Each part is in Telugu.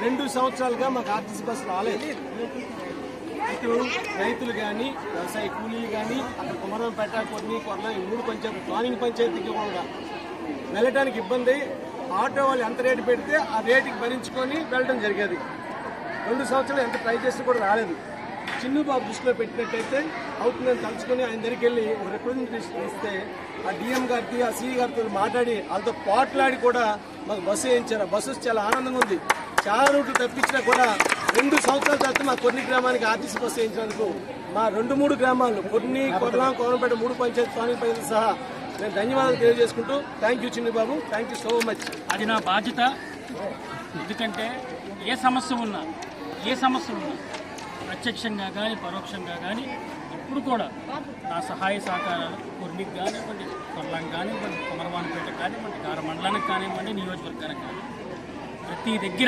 రెండు సంవత్సరాలుగా మాకు ఆర్టీసీ బస్సు రాలేదు ఇటు రైతులు కానీ వ్యవసాయ కూలీలు కానీ అక్కడ కుమరంపేట కొన్ని కొరల ఈ మూడు పంచాయతీ ప్లానింగ్ పంచాయతీకి కూడా వెళ్ళడానికి ఇబ్బంది ఆటో వాళ్ళు ఎంత రేటు పెడితే ఆ రేటుకి భరించుకొని వెళ్ళడం జరిగేది రెండు సంవత్సరాలు ఎంత ట్రై చేస్తే కూడా రాలేదు చిన్ను బాబు దృష్టిలో పెట్టినట్టయితే అవుతుందని తలుచుకొని ఆయన దగ్గరికి వెళ్ళి ఒక రిప్రజెంటేషన్ ఇస్తే ఆ డిఎం గారికి ఆ సిఈ గారితో మాట్లాడి వాళ్ళతో పోట్లాడి కూడా మాకు బస్సు వేయించారు ఆ బస్సు చాలా ఆనందంగా ఉంది చాలా రూట్లు తప్పించినా కూడా రెండు సంవత్సరాల తర్వాత మా కొన్ని గ్రామానికి ఆర్టీసీ బస్సు వేయించినందుకు మా రెండు మూడు గ్రామాలు కొన్ని కొరలాం కోరంపేట మూడు పంచాయతీ స్వామి పంచాయతీ సహా నేను ధన్యవాదాలు తెలియజేసుకుంటూ థ్యాంక్ యూ చిన్ని బాబు థ్యాంక్ యూ సో మచ్ అది నా బాధ్యత ఎందుకంటే ఏ సమస్య ఉన్నా ఏ సమస్య ఉన్నా ప్రత్యక్షంగా కానీ పరోక్షంగా కానీ ఇప్పుడు కూడా నా సహాయ సహకారాలు కొన్నికి కానివ్వండి కొల్లం కానివ్వండి కుమరవానిపేట కానివ్వండి గార మండలానికి కానివ్వండి నియోజకవర్గానికి కానివ్వండి ప్రతి దగ్గర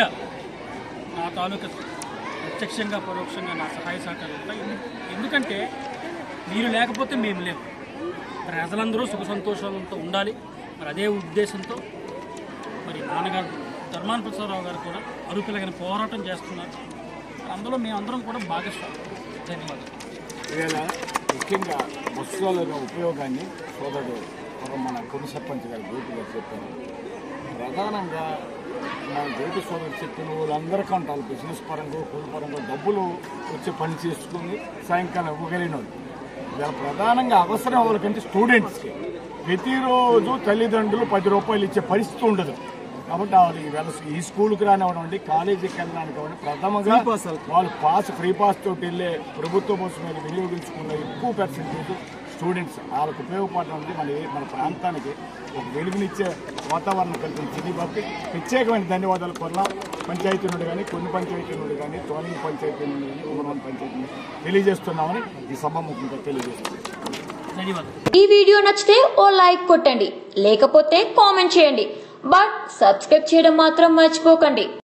నా తాలూకా ప్రత్యక్షంగా పరోక్షంగా నా సహాయ సహకారాలు ఉంటాయి ఎందు- ఎందుకంటే మీరు లేకపోతే మేము లేము ప్రజలందరూ సుఖ సంతోషాలతో ఉండాలి మరి అదే ఉద్దేశంతో మరి నాన్నగారు ధర్మాన ప్రసాదరావు గారు కూడా అరుపులగిన పోరాటం చేస్తున్నారు అందులో మేమందరం కూడా భాగస్వామి ధన్యవాదాలు ఇవాళ ముఖ్యంగా బస్సుల ఉపయోగాన్ని సోదరుడు ఒక మన కొను సర్పంచ్ గారు జ్యోతి గారు చెప్పారు ప్రధానంగా మన జ్యోతి సోదరుడు చెప్పిన వాళ్ళందరికీ ఉంటారు బిజినెస్ పరంగా కూలి పరంగా డబ్బులు వచ్చి పని చేసుకుని సాయంకాలం ఇవ్వగలిగిన వాళ్ళు ఇవాళ ప్రధానంగా అవసరం వాళ్ళకంటే స్టూడెంట్స్కి ప్రతిరోజు తల్లిదండ్రులు పది రూపాయలు ఇచ్చే పరిస్థితి ఉండదు కాబట్టి వాళ్ళు ఈవేళ ఈ స్కూల్కి రానివ్వడం కాలేజీకి వెళ్ళడానికి అవ్వండి ప్రథమంగా వాళ్ళు పాస్ ఫ్రీ పాస్ తోటి వెళ్ళే ప్రభుత్వ బస్సు మీద వినియోగించుకున్న ఎక్కువ పర్సెంటేజ్ స్టూడెంట్స్ వాళ్ళకు ఉపయోగపడడం అనేది మన ఏ- మన ప్రాంతానికి ఒక వెలుగునిచ్చే వాతావరణం కల్పించింది కాబట్టి ప్రత్యేకమైన ధన్యవాదాలు కొల్లా పంచాయతీ నుండి కానీ కొన్ని పంచాయతీ నుండి కానీ తోలింగ్ పంచాయతీ నుండి కానీ కుమరవరం పంచాయతీ నుండి తెలియజేస్తున్నామని ఈ సభాముఖంగా తెలియజేస్తున్నాం ధన్యవాదాలు ఈ వీడియో నచ్చితే ఓ లైక్ కొట్టండి లేకపోతే కామెంట్ చేయండి బట్ సబ్స్క్రైబ్ చేయడం మాత్రం మర్చిపోకండి